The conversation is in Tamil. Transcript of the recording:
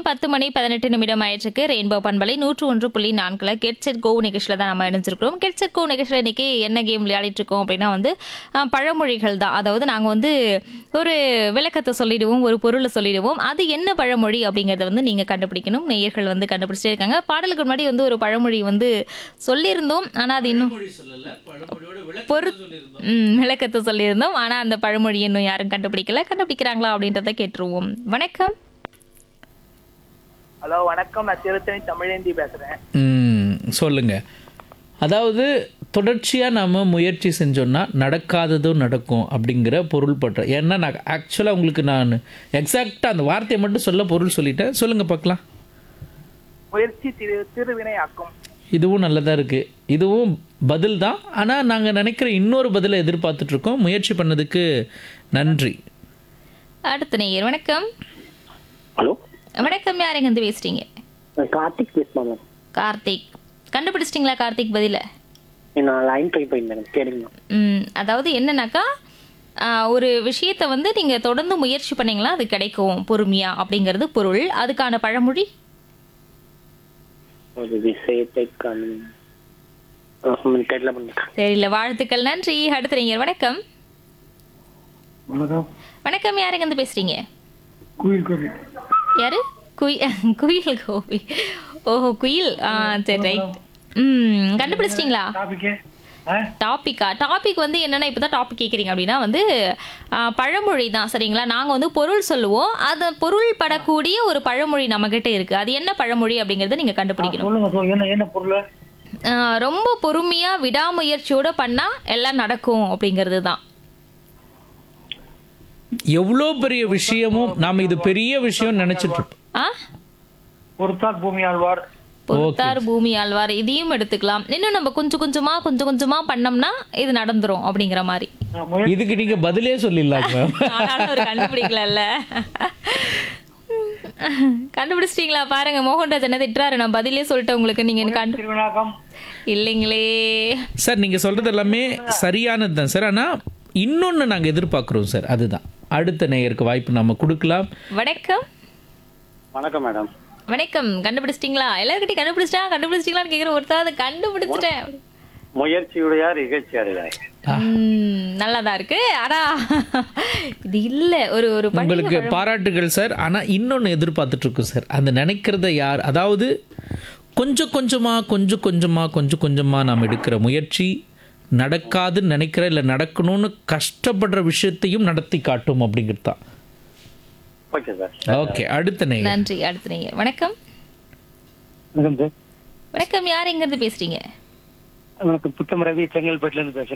பத்து மணி பதினெட்டு நிமிடம் ஆயிடுச்சுக்கு ரெயின்போ பண்பலை நூற்று ஒன்று புள்ளி நான்குல கெட்செட் கோ நிகழ்ச்சியில் தான் நம்ம இணைஞ்சிருக்கிறோம் கெட்செட் கோ நிகழ்ச்சியில் இன்னைக்கு என்ன கேம் விளையாடிட்டு இருக்கோம் அப்படின்னா வந்து ஆ, பழமொழிகள் தான் அதாவது நாங்கள் வந்து ஒரு விளக்கத்தை சொல்லிடுவோம் ஒரு பொருளை சொல்லிடுவோம் அது என்ன பழமொழி அப்படிங்கிறத வந்து நீங்கள் கண்டுபிடிக்கணும் நேயர்கள் வந்து கண்டுபிடிச்சிட்டே இருக்காங்க பாடலுக்கு முன்னாடி வந்து ஒரு பழமொழி வந்து சொல்லியிருந்தோம் ஆனால் அது இன்னும் பொரு ம், விளக்கத்தை சொல்லியிருந்தோம் ஆனால் அந்த பழமொழி இன்னும் யாரும் கண்டுபிடிக்கல கண்டுபிடிக்கிறாங்களா அப்படின்றத கேட்டுருவோம் வணக்கம் ஹலோ வணக்கம் நான் திருத்தணி தமிழேந்தி பேசுறேன் ம், சொல்லுங்க அதாவது தொடர்ச்சியாக நம்ம முயற்சி செஞ்சோன்னா நடக்காததும் நடக்கும் அப்படிங்கிற பொருள் பற்ற ஏன்னா நான் ஆக்சுவலாக உங்களுக்கு நான் எக்ஸாக்டாக அந்த வார்த்தையை மட்டும் சொல்ல பொருள் சொல்லிட்டேன் சொல்லுங்க பார்க்கலாம் முயற்சி திரு திருவினையாக்கும் இதுவும் நல்லதாக இருக்குது இதுவும் பதில் தான் ஆனால் நாங்கள் நினைக்கிற இன்னொரு பதிலை எதிர்பார்த்துட்டு இருக்கோம் முயற்சி பண்ணதுக்கு நன்றி அடுத்த நேயர் வணக்கம் ஹலோ வணக்கம் யார் எங்கேருந்து பேசுறீங்க நான் கார்த்திக் பேசுமா மேம் கார்த்திக் கண்டுபிடிச்சிட்டிங்களா கார்த்திக் பதில நான் லைன் ட்ரை பண்ணியிருந்தேன் கேளுங்க ம், அதாவது என்னன்னாக்கா ஆ, ஒரு விஷயத்தை வந்து நீங்க தொடர்ந்து முயற்சி பண்ணீங்களா அது கிடைக்கும் பொறுமையா அப்படிங்கிறது பொருள் அதுக்கான பழமொழி ஒரு விஷயத்தை கண் தெரியல பண்ணிருக்கேன் தெரியல வாழ்த்துக்கள் நன்றி அடுத்த நேயர் வணக்கம் வணக்கம் வணக்கம் யார் எங்கேருந்து பேசுறீங்க குயில் கோவில் யாரு குயில் குயில் கோபி ஓஹோ குயில் ஆ சரி ரைட் ம் கண்டுபிடிச்சிட்டிங்களா டாபிக்கு டாப்பிக்கா டாபிக் வந்து என்னன்னா இப்பதான் டாபிக் கேக்குறீங்க அப்படின்னா வந்து ஆ, பழமொழி தான் சரிங்களா நாங்க வந்து பொருள் சொல்லுவோம் அது பொருள் படக்கூடிய ஒரு பழமொழி நம்ம கிட்ட இருக்கு அது என்ன பழமொழி அப்படிங்கறத நீங்க கண்டுபிடிக்கணும் சொல்லுங்க சொல் என்ன என்ன பொருள் ஆ, ரொம்ப பொறுமையா விடாமுயற்சியோட பண்ணா எல்லாம் நடக்கும் அப்படிங்கிறது தான் எவ்வளோ பெரிய விஷயமும் நாம் இது பெரிய விஷயம் நினச்சிட்டு இருப்போம் ஆ பொறுத்தார் பூமி ஆழ்வார் பொறுத்தார் பூமி ஆழ்வார் இதையும் எடுத்துக்கலாம் இன்னும் நம்ம கொஞ்சம் கொஞ்சமா கொஞ்சம் கொஞ்சமா பண்ணோம்னா இது நடந்துரும் அப்படிங்கிற மாதிரி நான் முயற்சி இதுக்கு நீங்கள் பதிலே சொல்லிடலாங்க மேம் ஆனாலும் அவர் கண்டுபிடிக்கலல்ல கண்டுபிடிச்சிட்டீங்களா பாருங்க மோகன்ராஜ் என்ன திட்டுறாரு நான் பதிலே சொல்லிட்டேன் உங்களுக்கு நீங்க எனக்கு கண்டு திருவிழாக்கம் இல்லைங்களே சார் நீங்கள் சொல்கிறது எல்லாமே சரியானது தான் சார் ஆனால் இன்னொன்று நாங்கள் எதிர்பார்க்குறோம் சார் அதுதான் அடுத்த நேயருக்கு வாய்ப்பு நம்ம கொடுக்கலாம் வணக்கம் வணக்கம் மேடம் வணக்கம் கண்டுபிடிச்சிட்டீங்களா எல்லாருக்கிட்டையும் கண்டுபிடிச்சிட்டா கண்டுபிடிச்சிட்டீங்களான்னு கேக்குற ஒருத்தர் அதை கண்டுபிடிச்சிட்டேன் முயற்சியுடையார் இகழ்ச்சி அடையார் உம், நல்லாதான் இருக்கு ஆனா இது இல்ல ஒரு ஒரு பண்டிகை உங்களுக்கு பழம். பாராட்டுகள் சார் ஆனால் இன்னொன்று எதிர்பார்த்துட்டு இருக்கோம் சார் அந்த நினைக்கிறத யார் அதாவது கொஞ்சம் கொஞ்சமாக கொஞ்சம் கொஞ்சமாக கொஞ்சம் கொஞ்சமாக நாம் எடுக்கிற முயற்சி நடக்காதுன்னு நினைக்கிற இல்லை நடக்கணும்னு கஷ்டப்படுற விஷயத்தையும் நடத்தி காட்டும் அப்படிங்கிறது தான் ஓகே சார் ஓகே அடுத்த நேயர் நன்றி அடுத்த நீங்க வணக்கம் வணக்கம் சார் வணக்கம் யார் எங்க இருந்து பேசுறீங்க வணக்கம் புத்தம் ரவி செங்கல்பட்டுல இருந்து பேசுறேன்